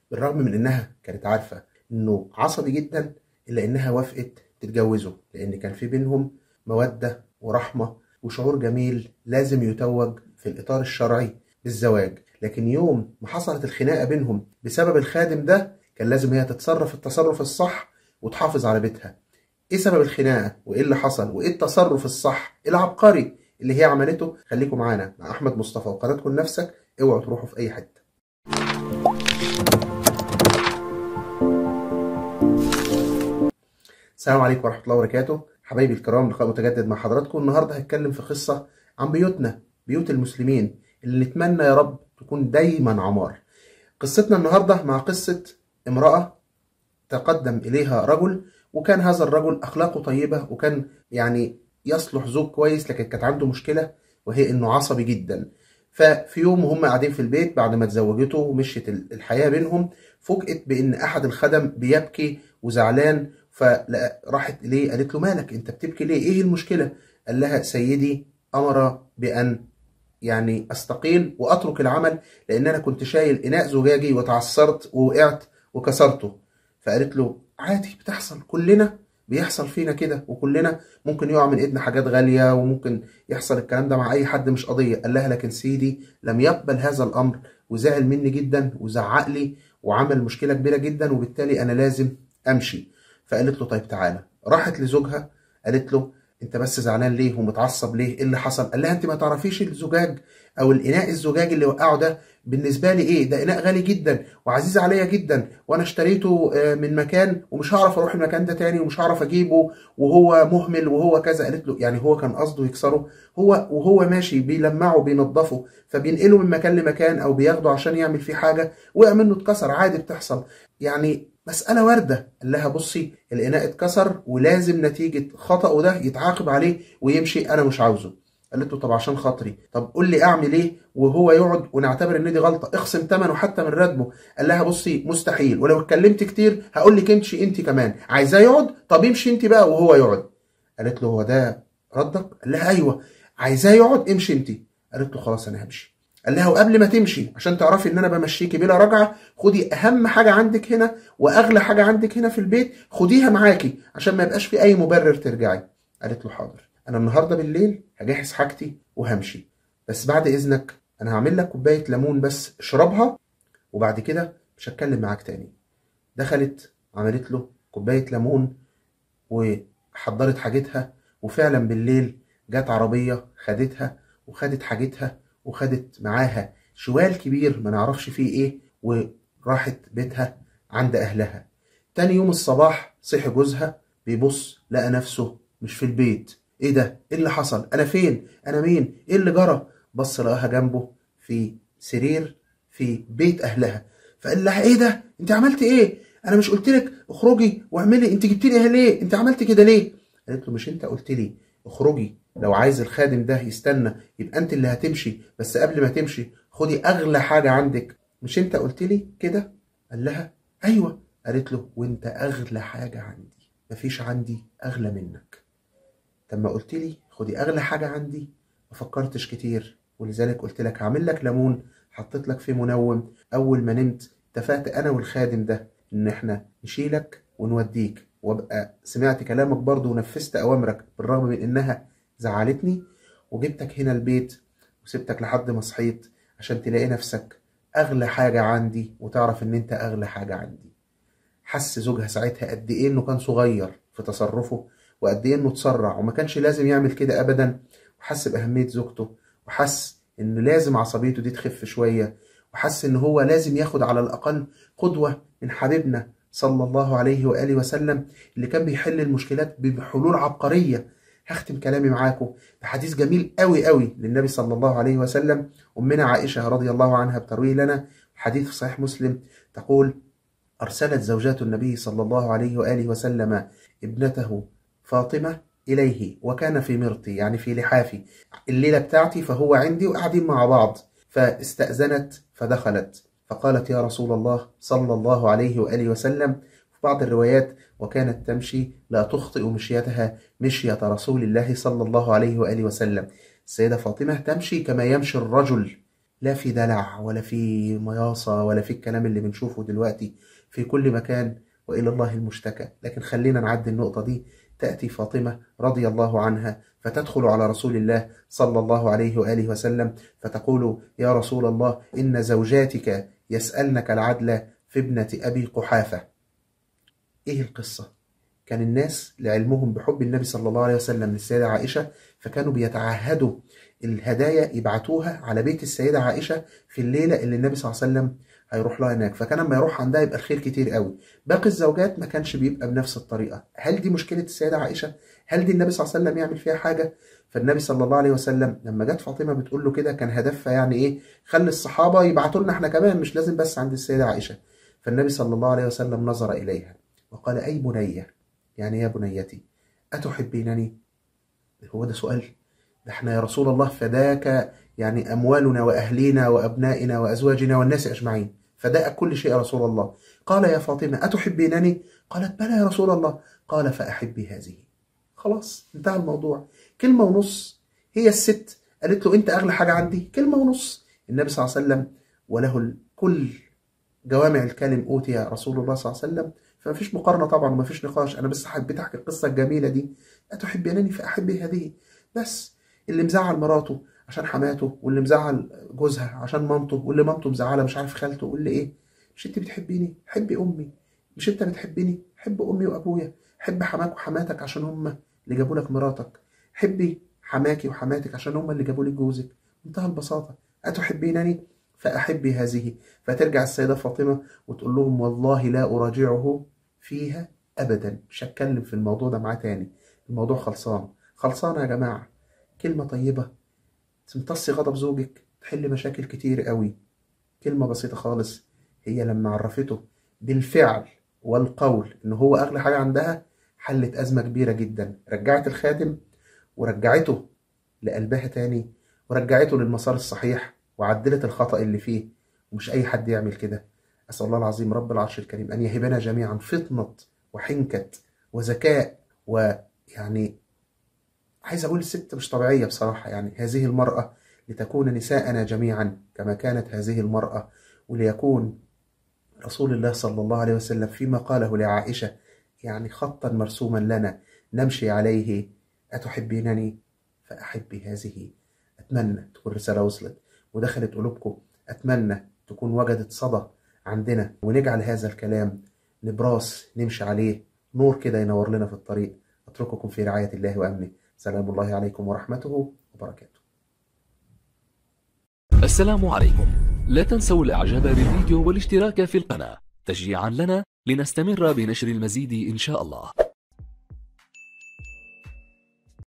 بالرغم من انها كانت عارفه انه عصبي جدا الا انها وافقت تتجوزه لان كان في بينهم موده ورحمه وشعور جميل لازم يتوج في الاطار الشرعي بالزواج لكن يوم ما حصلت الخناقه بينهم بسبب الخادم ده كان لازم هي تتصرف التصرف الصح وتحافظ على بيتها ايه سبب الخناقه وايه اللي حصل وايه التصرف الصح العبقري اللي هي عملته خليكم معانا مع احمد مصطفى وقناتكم نفسك اوعوا تروحوا في اي حته السلام عليكم ورحمه الله وبركاته حبايبي الكرام لقاء متجدد مع حضراتكم النهارده هتكلم في قصه عن بيوتنا بيوت المسلمين اللي نتمنى يا رب تكون دايما عمار قصتنا النهارده مع قصه امراه تقدم اليها رجل وكان هذا الرجل اخلاقه طيبه وكان يعني يصلح زوج كويس لكن كانت عنده مشكله وهي انه عصبي جدا ففي يوم وهم قاعدين في البيت بعد ما اتزوجته ومشيت الحياه بينهم فوجئت بان احد الخدم بيبكي وزعلان فراحت اليه قالت له مالك انت بتبكي ليه ايه المشكله قال لها سيدي امر بان يعني استقيل واترك العمل لان انا كنت شايل اناء زجاجي وتعثرت ووقعت وكسرته فقالت له عادي بتحصل كلنا بيحصل فينا كده وكلنا ممكن يقع من ايدنا حاجات غاليه وممكن يحصل الكلام ده مع اي حد مش قضيه قال لها لكن سيدي لم يقبل هذا الامر وزعل مني جدا وزعق لي وعمل مشكله كبيره جدا وبالتالي انا لازم امشي فقالت له طيب تعالى راحت لزوجها قالت له انت بس زعلان ليه ومتعصب ليه ايه اللي حصل قال لها انت ما تعرفيش الزجاج او الاناء الزجاجي اللي وقعه ده بالنسبه لي ايه ده اناء غالي جدا وعزيز عليا جدا وانا اشتريته من مكان ومش هعرف اروح المكان ده تاني ومش هعرف اجيبه وهو مهمل وهو كذا قالت له يعني هو كان قصده يكسره هو وهو ماشي بيلمعه بينضفه فبينقله من مكان لمكان او بياخده عشان يعمل فيه حاجه وقع منه اتكسر عادي بتحصل يعني مسألة واردة قال لها بصي الإناء اتكسر ولازم نتيجة خطأه ده يتعاقب عليه ويمشي أنا مش عاوزه قالت له طب عشان خاطري طب قول لي اعمل ايه وهو يقعد ونعتبر ان دي غلطه اخصم ثمنه حتى من راتبه قال لها بصي مستحيل ولو اتكلمت كتير هقول لك امشي انت كمان عايزاه يقعد طب امشي انت بقى وهو يقعد قالت له هو ده ردك قال لها ايوه عايزاه يقعد امشي انت قالت له خلاص انا همشي قال لها وقبل ما تمشي عشان تعرفي ان انا بمشيكي بلا رجعه خدي اهم حاجه عندك هنا واغلى حاجه عندك هنا في البيت خديها معاكي عشان ما يبقاش في اي مبرر ترجعي قالت له حاضر انا النهارده بالليل هجهز حاجتي وهمشي بس بعد اذنك انا هعمل لك كوبايه ليمون بس اشربها وبعد كده مش هتكلم معاك تاني دخلت عملت له كوبايه ليمون وحضرت حاجتها وفعلا بالليل جت عربيه خدتها وخدت حاجتها وخدت معاها شوال كبير ما نعرفش فيه ايه وراحت بيتها عند اهلها تاني يوم الصباح صحي جوزها بيبص لقى نفسه مش في البيت ايه ده ايه اللي حصل انا فين انا مين ايه اللي جرى بص لقاها جنبه في سرير في بيت اهلها فقال لها ايه ده انت عملت ايه انا مش قلت لك اخرجي واعملي انت جبت لي ليه انت عملت كده ليه قالت له مش انت قلت لي اخرجي لو عايز الخادم ده يستنى يبقى انت اللي هتمشي بس قبل ما تمشي خدي اغلى حاجه عندك مش انت قلت لي كده قال لها ايوه قالت له وانت اغلى حاجه عندي مفيش عندي اغلى منك طب ما قلت لي خدي اغلى حاجه عندي ما فكرتش كتير ولذلك قلت لك هعمل لك ليمون حطيت لك فيه منوم اول ما نمت اتفقت انا والخادم ده ان احنا نشيلك ونوديك وابقى سمعت كلامك برضه ونفذت اوامرك بالرغم من انها زعلتني وجبتك هنا البيت وسبتك لحد ما صحيت عشان تلاقي نفسك اغلى حاجه عندي وتعرف ان انت اغلى حاجه عندي حس زوجها ساعتها قد ايه انه كان صغير في تصرفه وقد ايه انه اتسرع وما كانش لازم يعمل كده ابدا وحس باهميه زوجته وحس ان لازم عصبيته دي تخف شويه وحس ان هو لازم ياخد على الاقل قدوه من حبيبنا صلى الله عليه واله وسلم اللي كان بيحل المشكلات بحلول عبقريه هختم كلامي معاكم بحديث جميل قوي قوي للنبي صلى الله عليه وسلم امنا عائشه رضي الله عنها بترويه لنا حديث في صحيح مسلم تقول ارسلت زوجات النبي صلى الله عليه واله وسلم ابنته فاطمه اليه وكان في مرتي يعني في لحافي الليله بتاعتي فهو عندي وقاعدين مع بعض فاستاذنت فدخلت فقالت يا رسول الله صلى الله عليه واله وسلم في بعض الروايات وكانت تمشي لا تخطئ مشيتها مشية رسول الله صلى الله عليه وآله وسلم السيدة فاطمة تمشي كما يمشي الرجل لا في دلع ولا في مياصة ولا في الكلام اللي بنشوفه دلوقتي في كل مكان وإلى الله المشتكى لكن خلينا نعدي النقطة دي تأتي فاطمة رضي الله عنها فتدخل على رسول الله صلى الله عليه وآله وسلم فتقول يا رسول الله إن زوجاتك يسألنك العدل في ابنة أبي قحافة إيه القصة؟ كان الناس لعلمهم بحب النبي صلى الله عليه وسلم للسيدة عائشة فكانوا بيتعهدوا الهدايا يبعتوها على بيت السيدة عائشة في الليلة اللي النبي صلى الله عليه وسلم هيروح لها هناك فكان لما يروح عندها يبقى الخير كتير قوي باقي الزوجات ما كانش بيبقى بنفس الطريقة هل دي مشكلة السيدة عائشة هل دي النبي صلى الله عليه وسلم يعمل فيها حاجة فالنبي صلى الله عليه وسلم لما جت فاطمة بتقول له كده كان هدفها يعني ايه خلي الصحابة يبعتوا لنا احنا كمان مش لازم بس عند السيدة عائشة فالنبي صلى الله عليه وسلم نظر إليها وقال أي بنية يعني يا بنيتي أتحبينني هو ده سؤال ده احنا يا رسول الله فداك يعني أموالنا وأهلينا وأبنائنا وأزواجنا والناس أجمعين فداء كل شيء يا رسول الله قال يا فاطمة أتحبينني قالت بلى يا رسول الله قال فأحبي هذه خلاص انتهى الموضوع كلمة ونص هي الست قالت له أنت أغلى حاجة عندي كلمة ونص النبي صلى الله عليه وسلم وله كل جوامع الكلم أوتي رسول الله صلى الله عليه وسلم فما فيش مقارنة طبعا وما فيش نقاش أنا بس حبيت أحكي القصة الجميلة دي أتحبينني فأحبي هذه بس اللي مزعل مراته عشان حماته واللي مزعل جوزها عشان مامته واللي مامته مزعله مش عارف خالته واللي ايه مش انت بتحبيني حبي امي مش انت بتحبني حب امي وابويا حب حماك وحماتك عشان هم اللي جابوا لك مراتك حبي حماكي وحماتك عشان هم اللي جابوا لك جوزك منتهى البساطه اتحبينني فاحبي هذه فترجع السيده فاطمه وتقول لهم والله لا اراجعه فيها ابدا مش هتكلم في الموضوع ده معاه تاني الموضوع خلصان خلصان يا جماعه كلمه طيبه تمتصي غضب زوجك تحل مشاكل كتير قوي كلمة بسيطة خالص هي لما عرفته بالفعل والقول ان هو اغلى حاجة عندها حلت ازمة كبيرة جدا رجعت الخاتم ورجعته لقلبها تاني ورجعته للمسار الصحيح وعدلت الخطأ اللي فيه ومش اي حد يعمل كده اسأل الله العظيم رب العرش الكريم ان يهبنا جميعا فطنة وحنكة وذكاء ويعني عايز اقول الست مش طبيعيه بصراحه يعني هذه المراه لتكون نساءنا جميعا كما كانت هذه المراه وليكون رسول الله صلى الله عليه وسلم فيما قاله لعائشه يعني خطا مرسوما لنا نمشي عليه اتحبينني فاحبي هذه اتمنى تكون رساله وصلت ودخلت قلوبكم اتمنى تكون وجدت صدى عندنا ونجعل هذا الكلام نبراس نمشي عليه نور كده ينور لنا في الطريق اترككم في رعايه الله وامنه سلام الله عليكم ورحمته وبركاته السلام عليكم لا تنسوا الاعجاب بالفيديو والاشتراك في القناة تشجيعا لنا لنستمر بنشر المزيد ان شاء الله